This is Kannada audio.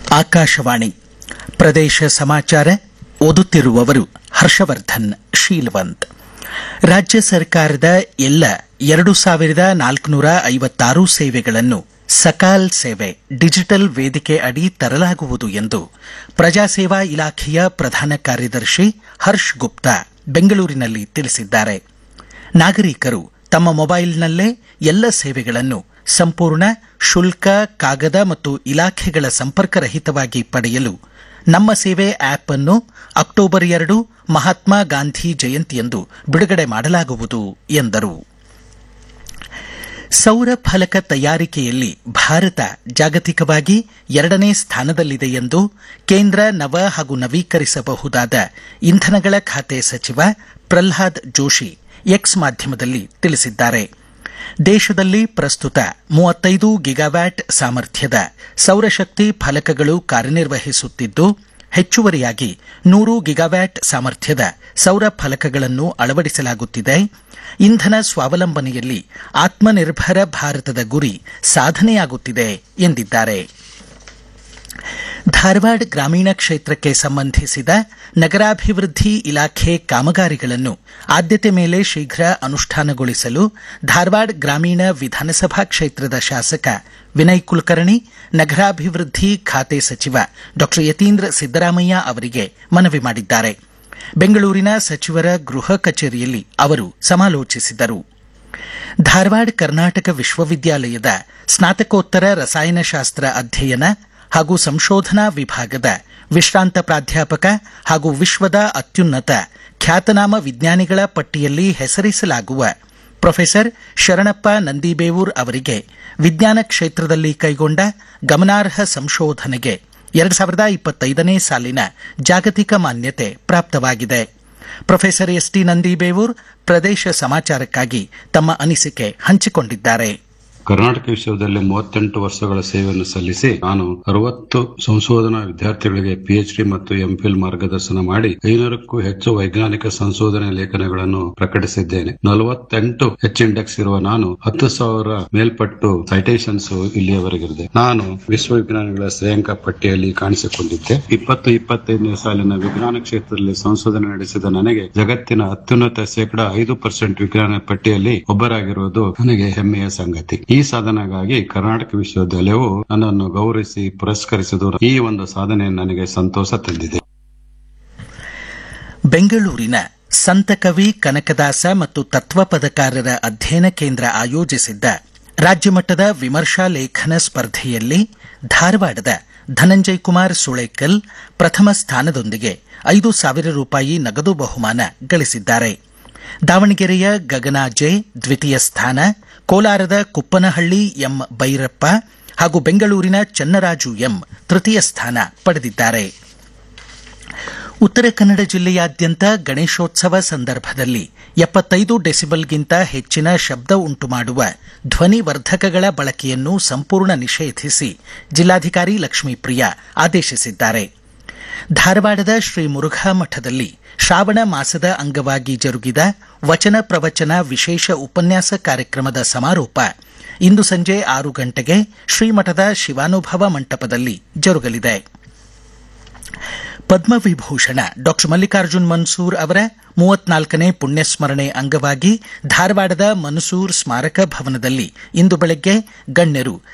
ಆಕಾಶವಾಣಿ ಪ್ರದೇಶ ಸಮಾಚಾರ ಓದುತ್ತಿರುವವರು ಹರ್ಷವರ್ಧನ್ ಶೀಲವಂತ್ ರಾಜ್ಯ ಸರ್ಕಾರದ ಎಲ್ಲ ಎರಡು ಸಾವಿರದ ನಾಲ್ಕುನೂರ ಐವತ್ತಾರು ಸೇವೆಗಳನ್ನು ಸಕಾಲ್ ಸೇವೆ ಡಿಜಿಟಲ್ ವೇದಿಕೆ ಅಡಿ ತರಲಾಗುವುದು ಎಂದು ಪ್ರಜಾಸೇವಾ ಇಲಾಖೆಯ ಪ್ರಧಾನ ಕಾರ್ಯದರ್ಶಿ ಹರ್ಷ್ ಗುಪ್ತಾ ಬೆಂಗಳೂರಿನಲ್ಲಿ ತಿಳಿಸಿದ್ದಾರೆ ನಾಗರಿಕರು ತಮ್ಮ ಮೊಬೈಲ್ನಲ್ಲೇ ಎಲ್ಲ ಸೇವೆಗಳನ್ನು ಸಂಪೂರ್ಣ ಶುಲ್ಕ ಕಾಗದ ಮತ್ತು ಇಲಾಖೆಗಳ ಸಂಪರ್ಕರಹಿತವಾಗಿ ಪಡೆಯಲು ನಮ್ಮ ಸೇವೆ ಆಪ್ ಅನ್ನು ಅಕ್ಟೋಬರ್ ಎರಡು ಮಹಾತ್ಮ ಗಾಂಧಿ ಜಯಂತಿಯಂದು ಬಿಡುಗಡೆ ಮಾಡಲಾಗುವುದು ಎಂದರು ಸೌರ ಫಲಕ ತಯಾರಿಕೆಯಲ್ಲಿ ಭಾರತ ಜಾಗತಿಕವಾಗಿ ಎರಡನೇ ಸ್ಥಾನದಲ್ಲಿದೆ ಎಂದು ಕೇಂದ್ರ ನವ ಹಾಗೂ ನವೀಕರಿಸಬಹುದಾದ ಇಂಧನಗಳ ಖಾತೆ ಸಚಿವ ಪ್ರಲ್ಹಾದ್ ಜೋಶಿ ಎಕ್ಸ್ ಮಾಧ್ಯಮದಲ್ಲಿ ತಿಳಿಸಿದ್ದಾರೆ ದೇಶದಲ್ಲಿ ಪ್ರಸ್ತುತ ಮೂವತ್ತೈದು ಗಿಗಾವ್ಯಾಟ್ ಸಾಮರ್ಥ್ಯದ ಸೌರಶಕ್ತಿ ಫಲಕಗಳು ಕಾರ್ಯನಿರ್ವಹಿಸುತ್ತಿದ್ದು ಹೆಚ್ಚುವರಿಯಾಗಿ ನೂರು ಗಿಗಾವ್ಯಾಟ್ ಸಾಮರ್ಥ್ಯದ ಸೌರ ಫಲಕಗಳನ್ನು ಅಳವಡಿಸಲಾಗುತ್ತಿದೆ ಇಂಧನ ಸ್ವಾವಲಂಬನೆಯಲ್ಲಿ ಆತ್ಮನಿರ್ಭರ ಭಾರತದ ಗುರಿ ಸಾಧನೆಯಾಗುತ್ತಿದೆ ಎಂದಿದ್ದಾರೆ ಧಾರವಾಡ ಗ್ರಾಮೀಣ ಕ್ಷೇತ್ರಕ್ಕೆ ಸಂಬಂಧಿಸಿದ ನಗರಾಭಿವೃದ್ಧಿ ಇಲಾಖೆ ಕಾಮಗಾರಿಗಳನ್ನು ಆದ್ಯತೆ ಮೇಲೆ ಶೀಘ್ರ ಅನುಷ್ಠಾನಗೊಳಿಸಲು ಧಾರವಾಡ ಗ್ರಾಮೀಣ ವಿಧಾನಸಭಾ ಕ್ಷೇತ್ರದ ಶಾಸಕ ವಿನಯ್ ಕುಲಕರ್ಣಿ ನಗರಾಭಿವೃದ್ಧಿ ಖಾತೆ ಸಚಿವ ಡಾ ಯತೀಂದ್ರ ಸಿದ್ದರಾಮಯ್ಯ ಅವರಿಗೆ ಮನವಿ ಮಾಡಿದ್ದಾರೆ ಬೆಂಗಳೂರಿನ ಸಚಿವರ ಗೃಹ ಕಚೇರಿಯಲ್ಲಿ ಅವರು ಸಮಾಲೋಚಿಸಿದರು ಧಾರವಾಡ ಕರ್ನಾಟಕ ವಿಶ್ವವಿದ್ಯಾಲಯದ ಸ್ನಾತಕೋತ್ತರ ರಸಾಯನಶಾಸ್ತ್ರ ಅಧ್ಯಯನ ಹಾಗೂ ಸಂಶೋಧನಾ ವಿಭಾಗದ ವಿಶ್ರಾಂತ ಪ್ರಾಧ್ಯಾಪಕ ಹಾಗೂ ವಿಶ್ವದ ಅತ್ಯುನ್ನತ ಖ್ಯಾತನಾಮ ವಿಜ್ಞಾನಿಗಳ ಪಟ್ಟಿಯಲ್ಲಿ ಹೆಸರಿಸಲಾಗುವ ಪ್ರೊಫೆಸರ್ ಶರಣಪ್ಪ ನಂದಿಬೇವೂರ್ ಅವರಿಗೆ ವಿಜ್ಞಾನ ಕ್ಷೇತ್ರದಲ್ಲಿ ಕೈಗೊಂಡ ಗಮನಾರ್ಹ ಸಂಶೋಧನೆಗೆ ಎರಡು ಸಾವಿರದ ಇಪ್ಪತ್ತೈದನೇ ಸಾಲಿನ ಜಾಗತಿಕ ಮಾನ್ಯತೆ ಪ್ರಾಪ್ತವಾಗಿದೆ ಪ್ರೊಫೆಸರ್ ಎಸ್ ಟಿ ನಂದಿಬೇವೂರ್ ಪ್ರದೇಶ ಸಮಾಚಾರಕ್ಕಾಗಿ ತಮ್ಮ ಅನಿಸಿಕೆ ಹಂಚಿಕೊಂಡಿದ್ದಾರೆ ಕರ್ನಾಟಕ ವಿಶ್ವವಿದ್ಯಾಲಯ ಮೂವತ್ತೆಂಟು ವರ್ಷಗಳ ಸೇವೆಯನ್ನು ಸಲ್ಲಿಸಿ ನಾನು ಅರವತ್ತು ಸಂಶೋಧನಾ ವಿದ್ಯಾರ್ಥಿಗಳಿಗೆ ಪಿಎಚ್ಡಿ ಮತ್ತು ಎಂಫಿಲ್ ಮಾರ್ಗದರ್ಶನ ಮಾಡಿ ಐನೂರಕ್ಕೂ ಹೆಚ್ಚು ವೈಜ್ಞಾನಿಕ ಸಂಶೋಧನೆ ಲೇಖನಗಳನ್ನು ಪ್ರಕಟಿಸಿದ್ದೇನೆ ನಲವತ್ತೆಂಟು ಎಚ್ ಇಂಡೆಕ್ಸ್ ಇರುವ ನಾನು ಹತ್ತು ಸಾವಿರ ಮೇಲ್ಪಟ್ಟು ಸೈಟೇಷನ್ಸ್ ಇಲ್ಲಿಯವರೆಗಿದೆ ನಾನು ವಿಶ್ವವಿಜ್ಞಾನಿಗಳ ಶ್ರೇಯಾಂಕ ಪಟ್ಟಿಯಲ್ಲಿ ಕಾಣಿಸಿಕೊಂಡಿದ್ದೆ ಇಪ್ಪತ್ತು ಇಪ್ಪತ್ತೈದನೇ ಸಾಲಿನ ವಿಜ್ಞಾನ ಕ್ಷೇತ್ರದಲ್ಲಿ ಸಂಶೋಧನೆ ನಡೆಸಿದ ನನಗೆ ಜಗತ್ತಿನ ಅತ್ಯುನ್ನತ ಶೇಕಡಾ ಐದು ಪರ್ಸೆಂಟ್ ವಿಜ್ಞಾನ ಪಟ್ಟಿಯಲ್ಲಿ ಒಬ್ಬರಾಗಿರುವುದು ನನಗೆ ಹೆಮ್ಮೆಯ ಸಂಗತಿ ಈ ಸಾಧನೆಗಾಗಿ ಕರ್ನಾಟಕ ವಿಶ್ವವಿದ್ಯಾಲಯವು ನನ್ನನ್ನು ಗೌರವಿಸಿ ಪುರಸ್ಕರಿಸಿದ್ದು ಈ ಒಂದು ಸಾಧನೆ ನನಗೆ ಸಂತೋಷ ತಂದಿದೆ ಬೆಂಗಳೂರಿನ ಸಂತಕವಿ ಕನಕದಾಸ ಮತ್ತು ತತ್ವಪದಕಾರರ ಅಧ್ಯಯನ ಕೇಂದ್ರ ಆಯೋಜಿಸಿದ್ದ ರಾಜ್ಯಮಟ್ಟದ ವಿಮರ್ಶಾ ಲೇಖನ ಸ್ಪರ್ಧೆಯಲ್ಲಿ ಧಾರವಾಡದ ಧನಂಜಯ್ ಕುಮಾರ್ ಸುಳೇಕಲ್ ಪ್ರಥಮ ಸ್ಥಾನದೊಂದಿಗೆ ಐದು ಸಾವಿರ ರೂಪಾಯಿ ನಗದು ಬಹುಮಾನ ಗಳಿಸಿದ್ದಾರೆ ದಾವಣಗೆರೆಯ ಗಗನಾ ಜೆ ದ್ವಿತೀಯ ಸ್ಥಾನ ಕೋಲಾರದ ಕುಪ್ಪನಹಳ್ಳಿ ಎಂ ಬೈರಪ್ಪ ಹಾಗೂ ಬೆಂಗಳೂರಿನ ಚನ್ನರಾಜು ಎಂ ತೃತೀಯ ಸ್ಥಾನ ಪಡೆದಿದ್ದಾರೆ ಉತ್ತರ ಕನ್ನಡ ಜಿಲ್ಲೆಯಾದ್ಯಂತ ಗಣೇಶೋತ್ಸವ ಸಂದರ್ಭದಲ್ಲಿ ಎಪ್ಪತ್ತೈದು ಡೆಸಿಬಲ್ಗಿಂತ ಹೆಚ್ಚಿನ ಶಬ್ದ ಉಂಟುಮಾಡುವ ಧ್ವನಿವರ್ಧಕಗಳ ಬಳಕೆಯನ್ನು ಸಂಪೂರ್ಣ ನಿಷೇಧಿಸಿ ಜಿಲ್ಲಾಧಿಕಾರಿ ಲಕ್ಷ್ಮೀಪ್ರಿಯಾ ಆದೇಶಿಸಿದ್ದಾರೆ ಧಾರವಾಡದ ಶ್ರೀ ಮುರುಘಾ ಮಠದಲ್ಲಿ ಶ್ರಾವಣ ಮಾಸದ ಅಂಗವಾಗಿ ಜರುಗಿದ ವಚನ ಪ್ರವಚನ ವಿಶೇಷ ಉಪನ್ಯಾಸ ಕಾರ್ಯಕ್ರಮದ ಸಮಾರೋಪ ಇಂದು ಸಂಜೆ ಆರು ಗಂಟೆಗೆ ಶ್ರೀಮಠದ ಶಿವಾನುಭವ ಮಂಟಪದಲ್ಲಿ ಜರುಗಲಿದೆ ಪದ್ಮವಿಭೂಷಣ ಡಾ ಮಲ್ಲಿಕಾರ್ಜುನ್ ಮನ್ಸೂರ್ ಅವರ ಮೂವತ್ನಾಲ್ಕನೇ ಪುಣ್ಯಸ್ಮರಣೆ ಅಂಗವಾಗಿ ಧಾರವಾಡದ ಮನ್ಸೂರ್ ಸ್ಮಾರಕ ಭವನದಲ್ಲಿ ಇಂದು ಬೆಳಗ್ಗೆ ಗಣ್ಯರು